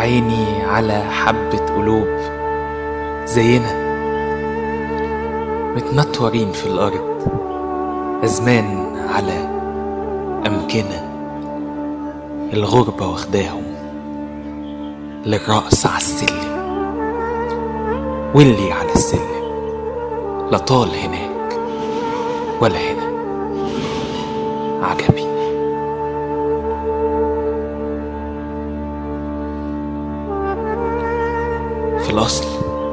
عيني على حبة قلوب زينا متنطورين في الأرض أزمان على أمكنة الغربة واخداهم للرقص على السلم واللي على السلم لا طال هناك ولا هنا عجبي في الأصل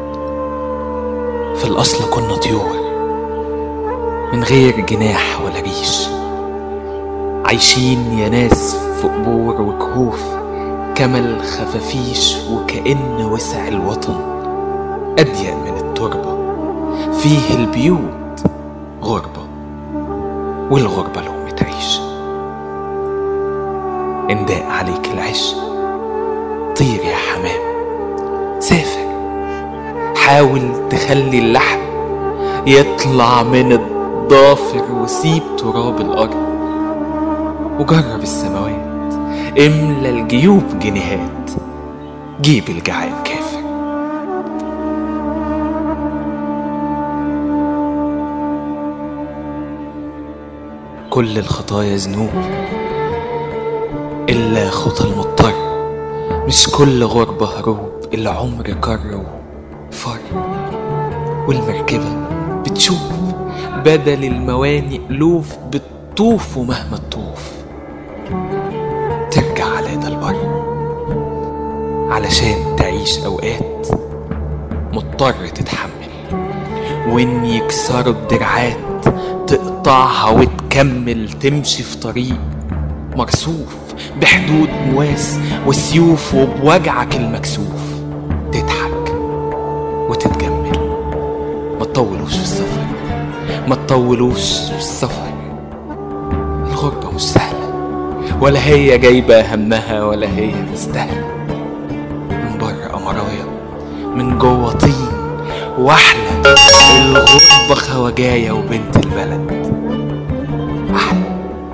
في الأصل كنا طيور من غير جناح ولا ريش عايشين يا ناس في قبور وكهوف كمل خفافيش وكأن وسع الوطن أضيق من التربة فيه البيوت غربة والغربة لقمة عيش انداء عليك العش طير يا حمام سافر حاول تخلي اللحم يطلع من الضافر وسيب تراب الأرض وجرب السماوات املى الجيوب جنيهات جيب الجعان كافر كل الخطايا ذنوب إلا خطى المضطر مش كل غربة هروب العمر كر وفر والمركبة بتشوف بدل المواني ألوف بتطوف ومهما تطوف ترجع على ده البر علشان تعيش أوقات مضطر تتحمل وإن يكسروا الدرعات تقطعها وتكمل تمشي في طريق مرصوف بحدود مواس وسيوف وبوجعك المكسوف تضحك وتتجمل ما تطولوش في السفر ما تطولوش في السفر الغربة مش سهلة ولا هي جايبة همها ولا هي مستاهلة من بره قمرايا من جوه طين واحلى الغربة خواجاية وبنت البلد أحلى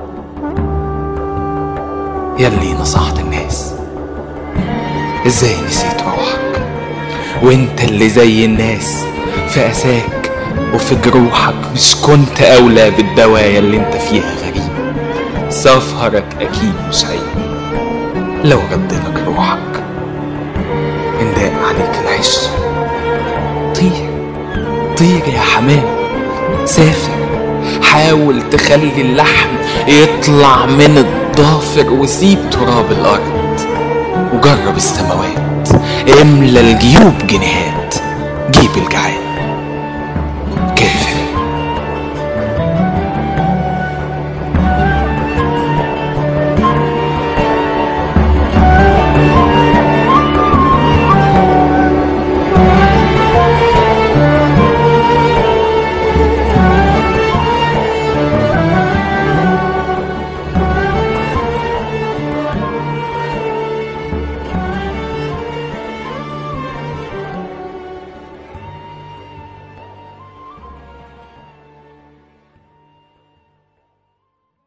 يلي نصحت الناس ازاي نسيت روحك وانت اللي زي الناس في أساك وفي جروحك مش كنت أولى بالدوايا اللي انت فيها غريب سفرك أكيد مش عيب لو ردلك روحك انداء عليك العش طير طير يا حمام سافر حاول تخلي اللحم يطلع من الضافر وسيب تراب الأرض وجرب السماوات املى الجيوب جنيهات جيب الجعان